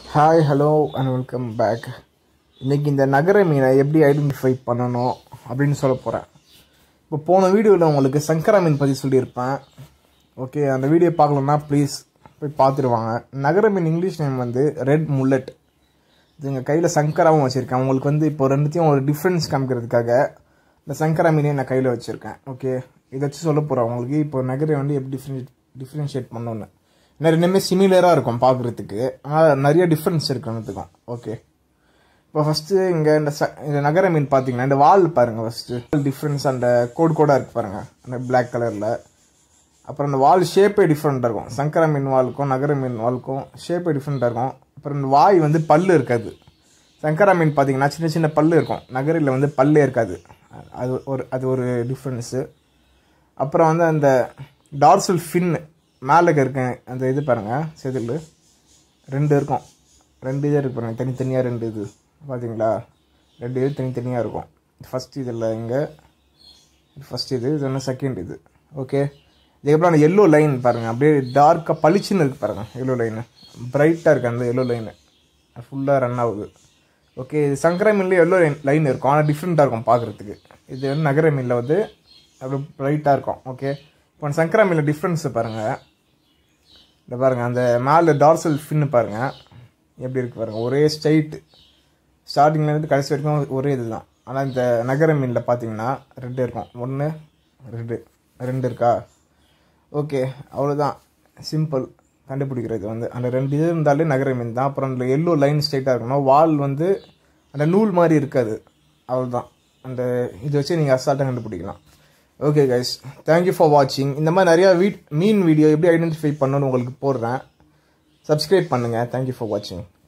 hi hello and welcome back இன்னைக்கு இந்த நகர மீனை எப்படி ஐடென்டிஃபை பண்ணணும் அப்படின்னு சொல்ல போகிறேன் இப்போ போன வீடியோவில் உங்களுக்கு சங்கரா மீன் பற்றி சொல்லியிருப்பேன் ஓகே அந்த வீடியோ பார்க்கலன்னா ப்ளீஸ் போய் பார்த்துருவாங்க நகர மீன் இங்கிலீஷ் நேம் வந்து ரெட் முல்லட் இது எங்கள் கையில் சங்கராவும் வச்சுருக்கேன் உங்களுக்கு வந்து இப்போ ரெண்டுத்தையும் ஒரு டிஃப்ரென்ஸ் காமிக்கிறதுக்காக இந்த சங்கரா மீனையும் நான் கையில் வச்சுருக்கேன் ஓகே இதை வச்சு சொல்ல போகிறேன் உங்களுக்கு இப்போ நகரை வந்து எப்படி டிஃப்ரென்ஷியேட் டிஃப்ரென்ஷியேட் பண்ணணும்னு ஏன்னா ரெண்டுமே சிமிலராக இருக்கும் பார்க்குறதுக்கு ஆனால் நிறைய டிஃப்ரென்ஸ் இருக்கு ரெண்டுத்துக்கும் ஓகே இப்போ ஃபஸ்ட்டு இங்கே இந்த ச இந்த நகர மீன் பார்த்தீங்கன்னா இந்த வால் பாருங்கள் ஃபஸ்ட்டு டிஃப்ரென்ஸ் அந்த கோடு கோடாக இருக்கு பாருங்கள் அந்த பிளாக் கலரில் அப்புறம் இந்த வால் ஷேப்பே டிஃப்ரெண்ட்டாக இருக்கும் சங்கர மீன் வாலுக்கும் நகர மீன் வாலுக்கும் ஷேப்பே டிஃப்ரெண்ட்டாக இருக்கும் அப்புறம் இந்த வாய் வந்து பல்லு இருக்காது சங்கரா மீன் பார்த்தீங்கன்னா சின்ன சின்ன பல்லு இருக்கும் நகரில் வந்து பல்லே இருக்காது அது ஒரு அது ஒரு டிஃப்ரென்ஸு அப்புறம் வந்து அந்த டார்சல் ஃபின் மேலே இருக்க அந்த இது பாருங்கள் செதில் ரெண்டு இருக்கும் ரெண்டு இது இருக்கு பாருங்க தனித்தனியாக ரெண்டு இது பார்த்தீங்களா ரெண்டு இது தனித்தனியாக இருக்கும் ஃபஸ்ட் இதில் இங்கே ஃபஸ்ட் இது இது ஒன்று செகண்ட் இது ஓகே இதுக்கப்புறம் அந்த எல்லோ லைன் பாருங்கள் அப்படியே டார்க்காக பளிச்சுன்னு இருக்குது பாருங்கள் எல்லோ லைனு பிரைட்டாக இருக்குது அந்த எல்லோ லைனு ஃபுல்லாக ரன் ஆகுது ஓகே இது சங்கர மீன்லேயே எல்லோ லைன் லைன் இருக்கும் ஆனால் டிஃப்ரெண்ட்டாக இருக்கும் பார்க்குறதுக்கு இது வந்து நகர மீனில் வந்து அப்படியே பிரைட்டாக இருக்கும் ஓகே இப்போ சங்கரா மீனில் டிஃப்ரென்ஸு பாருங்கள் இந்த பாருங்கள் அந்த மேலே டார்சல் ஃபின்னு பாருங்கள் எப்படி இருக்குது பாருங்கள் ஒரே ஸ்ட்ரைட்டு ஸ்டார்டிங்லேருந்து கடைசி வரைக்கும் ஒரே இது தான் ஆனால் இந்த நகர மீனில் பார்த்தீங்கன்னா ரெண்டு இருக்கும் ஒன்று ரெண்டு ரெண்டு இருக்கா ஓகே அவ்வளோதான் சிம்பிள் கண்டுபிடிக்கிறது வந்து அந்த ரெண்டு இது இருந்தாலே நகர மீன் தான் அப்புறம் அந்த எல்லோ லைன் ஸ்ட்ரைட்டாக இருக்கணும் வால் வந்து அந்த நூல் மாதிரி இருக்காது அவ்வளோதான் அந்த இதை வச்சு நீங்கள் அசால்ட்டாக கண்டுபிடிக்கலாம் ஓகே கைஸ் தேங்க்யூ ஃபார் வாட்சிங் இந்த மாதிரி நிறையா வீட் மீன் வீடியோ எப்படி ஐடென்டிஃபை பண்ணணும்னு உங்களுக்கு போடுறேன் சப்ஸ்கிரைப் பண்ணுங்கள் தேங்க்யூ ஃபார் வாட்சிங்